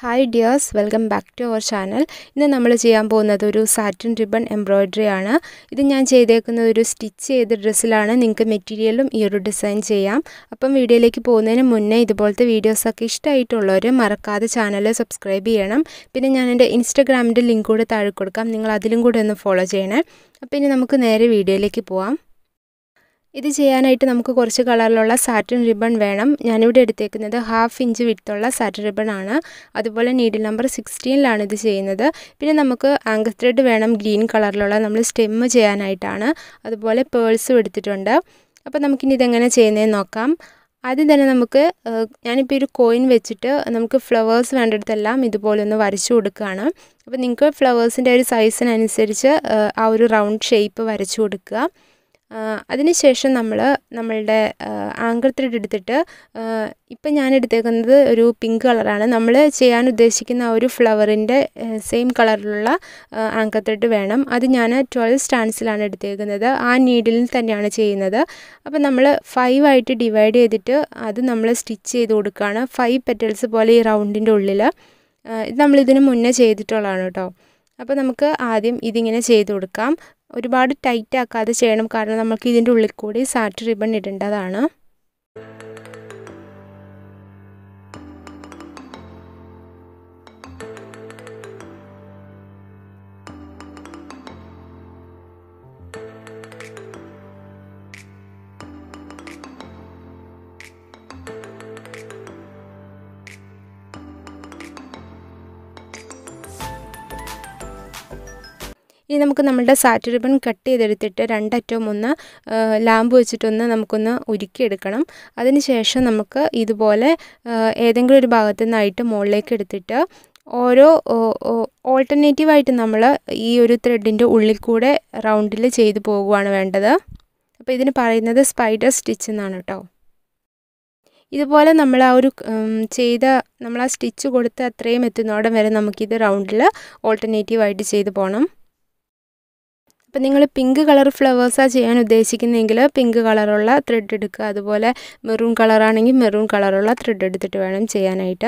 hi dears welcome back to our channel ഇന്ന് നമ്മൾ ചെയ്യാൻ പോകുന്നത് ഒരു സാറ്റിൻ റിബൺ എംബ്രോയ്ഡറി ആണ് ഇത് ഞാൻ ചെയ്തേക്കുന്നത് ഒരു സ്റ്റിച്ച് ചെയ്ത ഡ്രസ്സിലാണ് നിങ്ങൾക്ക് മെറ്റീരിയലും ഈ ഒരു ഡിസൈൻ ചെയ്യാം അപ്പം വീഡിയോയിലേക്ക് പോകുന്നതിന് മുന്നേ ഇതുപോലത്തെ വീഡിയോസൊക്കെ ഇഷ്ടമായിട്ടുള്ളവർ മറക്കാതെ ചാനൽ സബ്സ്ക്രൈബ് ചെയ്യണം പിന്നെ ഞാൻ എൻ്റെ ഇൻസ്റ്റഗ്രാമിൻ്റെ ലിങ്ക് കൂടെ താഴെ കൊടുക്കാം നിങ്ങൾ അതിലും കൂടെ ഒന്ന് ഫോളോ ചെയ്യണേ അപ്പോൾ ഇനി നമുക്ക് നേരെ വീഡിയോയിലേക്ക് പോവാം ഇത് ചെയ്യാനായിട്ട് നമുക്ക് കുറച്ച് കളറിലുള്ള സാറ്റിൻ റിബൺ വേണം ഞാനിവിടെ എടുത്തേക്കുന്നത് ഹാഫ് ഇഞ്ച് വിട്ടുള്ള സാറ്റിൻ റിബൺ ആണ് അതുപോലെ നീഡിൽ നമ്പർ സിക്സ്റ്റീനിലാണ് ഇത് ചെയ്യുന്നത് പിന്നെ നമുക്ക് ആങ്കർ ത്രെഡ് വേണം ഗ്രീൻ കളറിലുള്ള നമ്മൾ സ്റ്റെമ്മ് ചെയ്യാനായിട്ടാണ് അതുപോലെ പേൾസും എടുത്തിട്ടുണ്ട് അപ്പോൾ നമുക്കിനി ഇതെങ്ങനെ ചെയ്യുന്നതെന്ന് നോക്കാം ആദ്യം തന്നെ നമുക്ക് ഞാനിപ്പോൾ ഒരു കോയിൻ വെച്ചിട്ട് നമുക്ക് ഫ്ലവേഴ്സ് വേണ്ടിടത്തെല്ലാം ഇതുപോലെ ഒന്ന് വരച്ചു കൊടുക്കുകയാണ് അപ്പോൾ നിങ്ങൾക്ക് ഫ്ലവേഴ്സിൻ്റെ ഒരു സൈസിനനുസരിച്ച് ആ ഒരു റൗണ്ട് ഷേപ്പ് വരച്ചു കൊടുക്കുക അതിനുശേഷം നമ്മൾ നമ്മളുടെ ആങ്കർ ത്രെഡ് എടുത്തിട്ട് ഇപ്പം ഞാൻ എടുത്തേക്കുന്നത് ഒരു പിങ്ക് കളറാണ് നമ്മൾ ചെയ്യാൻ ഉദ്ദേശിക്കുന്ന ആ ഒരു ഫ്ലവറിൻ്റെ സെയിം കളറിലുള്ള ആങ്കർ ത്രെഡ് വേണം അത് ഞാൻ ട്വൽവ് സ്റ്റാൻഡ്സിലാണ് എടുത്തേക്കുന്നത് ആ നീഡിലിൽ തന്നെയാണ് ചെയ്യുന്നത് അപ്പോൾ നമ്മൾ ഫൈവ് ആയിട്ട് ഡിവൈഡ് ചെയ്തിട്ട് അത് നമ്മൾ സ്റ്റിച്ച് ചെയ്ത് കൊടുക്കുകയാണ് ഫൈവ് പെറ്റൽസ് പോലെ ഈ റൗണ്ടിൻ്റെ ഉള്ളിൽ ഇത് നമ്മളിതിന് മുന്നേ ചെയ്തിട്ടുള്ളതാണ് കേട്ടോ അപ്പോൾ നമുക്ക് ആദ്യം ഇതിങ്ങനെ ചെയ്ത് കൊടുക്കാം ഒരുപാട് ടൈറ്റ് ആക്കാതെ ചെയ്യണം കാരണം നമുക്ക് ഇതിൻ്റെ ഉള്ളിൽ കൂടി സാറ്റ് റിബൺ ഇടേണ്ടതാണ് ഇനി നമുക്ക് നമ്മളുടെ സാറ്റ് റിബൺ കട്ട് ചെയ്തെടുത്തിട്ട് രണ്ടറ്റവും ഒന്ന് ലാമ്പ് വെച്ചിട്ടൊന്ന് നമുക്കൊന്ന് ഉരുക്കിയെടുക്കണം അതിനുശേഷം നമുക്ക് ഇതുപോലെ ഏതെങ്കിലും ഒരു ഭാഗത്തു നിന്നായിട്ട് മുകളിലേക്ക് എടുത്തിട്ട് ഓരോ ഓൾട്ടർനേറ്റീവായിട്ട് നമ്മൾ ഈ ഒരു ത്രെഡിൻ്റെ ഉള്ളിൽ കൂടെ റൗണ്ടിൽ ചെയ്തു പോകുകയാണ് വേണ്ടത് അപ്പോൾ ഇതിന് പറയുന്നത് സ്പൈഡർ സ്റ്റിച്ച് എന്നാണ് കേട്ടോ ഇതുപോലെ നമ്മൾ ആ ഒരു ചെയ്ത നമ്മൾ ആ സ്റ്റിച്ച് കൊടുത്ത് അത്രയും എത്തുന്നോടം വരെ നമുക്കിത് റൗണ്ടിൽ ഓൾട്ടർനേറ്റീവായിട്ട് ചെയ്ത് പോകണം അപ്പം നിങ്ങൾ പിങ്ക് കളർ ഫ്ലവേഴ്സാണ് ചെയ്യാൻ ഉദ്ദേശിക്കുന്നതെങ്കിൽ പിങ്ക് കളറുള്ള ത്രെഡ് എടുക്കുക അതുപോലെ മെറൂൺ കളറാണെങ്കിൽ മെറൂൺ കളറുള്ള ത്രെഡ് എടുത്തിട്ട് വേണം ചെയ്യാനായിട്ട്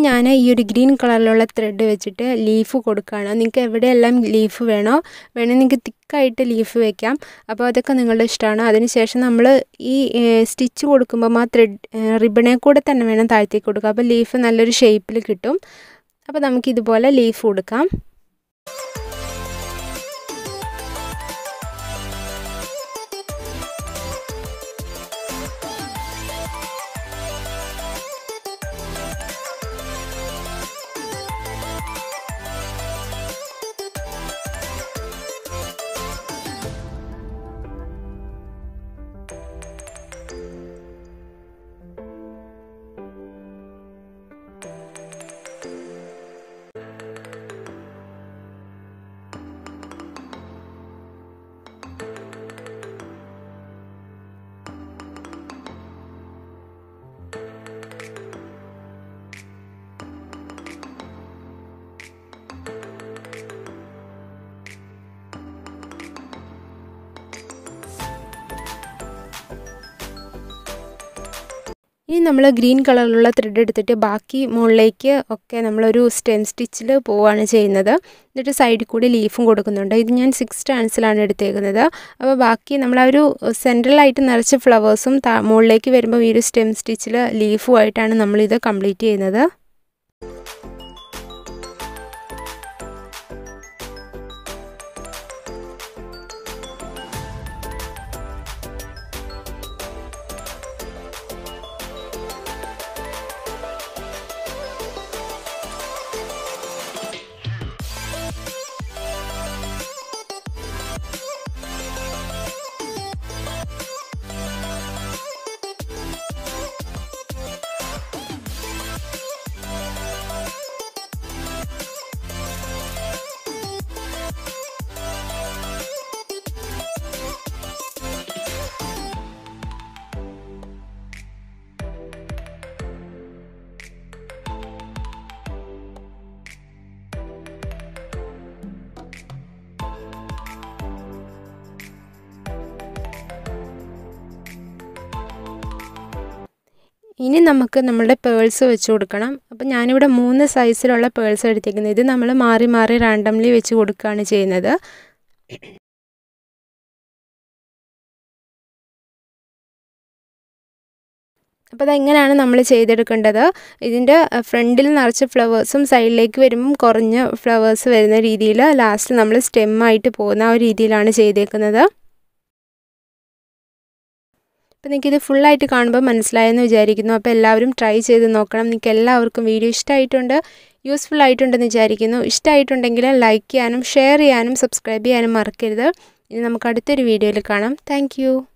ഞാൻ ഈ ഒരു ഗ്രീൻ കളറിലുള്ള ത്രെഡ് വെച്ചിട്ട് ലീഫ് കൊടുക്കുകയാണ് നിങ്ങൾക്ക് എവിടെയെല്ലാം ലീഫ് വേണോ വേണമെങ്കിൽ നിങ്ങൾക്ക് തിക്കായിട്ട് ലീഫ് വെക്കാം അപ്പോൾ അതൊക്കെ നിങ്ങളുടെ ഇഷ്ടമാണ് അതിനുശേഷം നമ്മൾ ഈ സ്റ്റിച്ച് കൊടുക്കുമ്പോൾ ആ ത്രെഡ് റിബണേ കൂടെ തന്നെ വേണം താഴ്ത്തേക്ക് കൊടുക്കുക അപ്പോൾ ലീഫ് നല്ലൊരു ഷേപ്പിൽ കിട്ടും അപ്പോൾ നമുക്കിതുപോലെ ലീഫ് കൊടുക്കാം ഇനി നമ്മൾ ഗ്രീൻ കളറിലുള്ള ത്രെഡ് എടുത്തിട്ട് ബാക്കി മുകളിലേക്ക് ഒക്കെ നമ്മളൊരു സ്റ്റെം സ്റ്റിച്ചിൽ പോവുകയാണ് ചെയ്യുന്നത് എന്നിട്ട് സൈഡിൽ കൂടി ലീഫും കൊടുക്കുന്നുണ്ട് ഇത് ഞാൻ സിക്സ് സ്റ്റാൻസിലാണ് എടുത്തേക്കുന്നത് അപ്പോൾ ബാക്കി നമ്മൾ ആ ഒരു സെൻട്രലായിട്ട് നിറച്ച ഫ്ലവേഴ്സും മുകളിലേക്ക് വരുമ്പോൾ ഈ ഒരു സ്റ്റെം സ്റ്റിച്ചിൽ ലീഫുമായിട്ടാണ് നമ്മളിത് കംപ്ലീറ്റ് ചെയ്യുന്നത് ഇനി നമുക്ക് നമ്മളുടെ പേൾസ് വെച്ച് കൊടുക്കണം അപ്പം ഞാനിവിടെ മൂന്ന് സൈസിലുള്ള പേൾസ് എടുത്തിരിക്കുന്നത് ഇത് നമ്മൾ മാറി മാറി റാൻഡംലി വെച്ച് കൊടുക്കുകയാണ് ചെയ്യുന്നത് അപ്പോൾ അതെങ്ങനെയാണ് നമ്മൾ ചെയ്തെടുക്കേണ്ടത് ഇതിൻ്റെ ഫ്രണ്ടിൽ നിറച്ച ഫ്ലവേഴ്സും സൈഡിലേക്ക് വരുമ്പം കുറഞ്ഞ ഫ്ലവേഴ്സ് വരുന്ന രീതിയിൽ ലാസ്റ്റ് നമ്മൾ സ്റ്റെമ്മായിട്ട് പോകുന്ന ആ ഒരു രീതിയിലാണ് ചെയ്തേക്കുന്നത് അപ്പോൾ നിങ്ങൾക്കിത് ഫുള്ളായിട്ട് കാണുമ്പോൾ മനസ്സിലായെന്ന് വിചാരിക്കുന്നു അപ്പോൾ എല്ലാവരും ട്രൈ ചെയ്ത് നോക്കണം നിങ്ങൾക്ക് എല്ലാവർക്കും വീഡിയോ ഇഷ്ടമായിട്ടുണ്ട് യൂസ്ഫുൾ ആയിട്ടുണ്ടെന്ന് വിചാരിക്കുന്നു ഇഷ്ടമായിട്ടുണ്ടെങ്കിൽ ലൈക്ക് ചെയ്യാനും ഷെയർ ചെയ്യാനും സബ്സ്ക്രൈബ് ചെയ്യാനും മറക്കരുത് ഇനി നമുക്ക് അടുത്തൊരു വീഡിയോയിൽ കാണാം താങ്ക്